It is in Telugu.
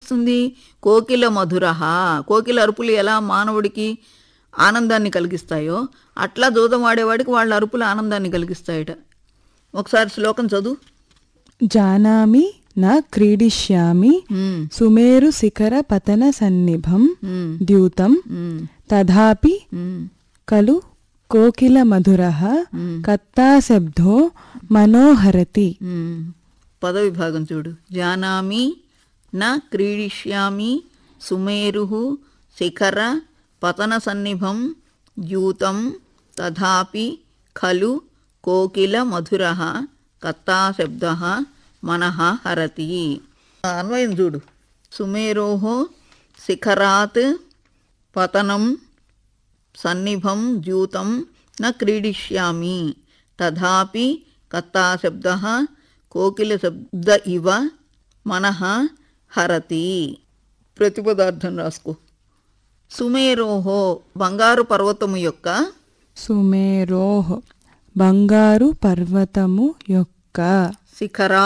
కలిగిస్తుంది కోకిల మధురహ కోకిల అరుపులు ఎలా మానవుడికి ఆనందాన్ని కలిగిస్తాయో అట్లా జూదం ఆడేవాడికి వాళ్ళ అరుపులు ఆనందాన్ని కలిగిస్తాయట ఒకసారి శ్లోకం చదువు జానామి న క్రీడిష్యామి ఉమ్, సుమేరు శిఖర పతన సన్నిభం ఉమ్, ద్యూతం ఉమ్, తథాపి ఉమ్, కలు కోకిల మధుర కత్తాశబ్దో మనోహరతి ఉమ్. పదవి భాగం చూడు జానామి న క్రీడిష్యామి సుమేరు శిఖర పతన సన్నిభం యూతం తథాపి ఖలు కోకిల మధుర కత్తాశబ్ద మనః హరతి అన్వయం చూడు సుమేరో శిఖరాత్ పతనం సన్నిభం ద్యూతం న క్రీడిష్యామి తథాపి కత్తాశబ్ద కోకిల శబ్ద ఇవ మనః హరతి ప్రతిపదార్థం రాసుకో సుమేరోహో బంగారు పర్వతము యొక్క సుమేరోహ్ బంగారు పర్వతము యొక్క శిఖరా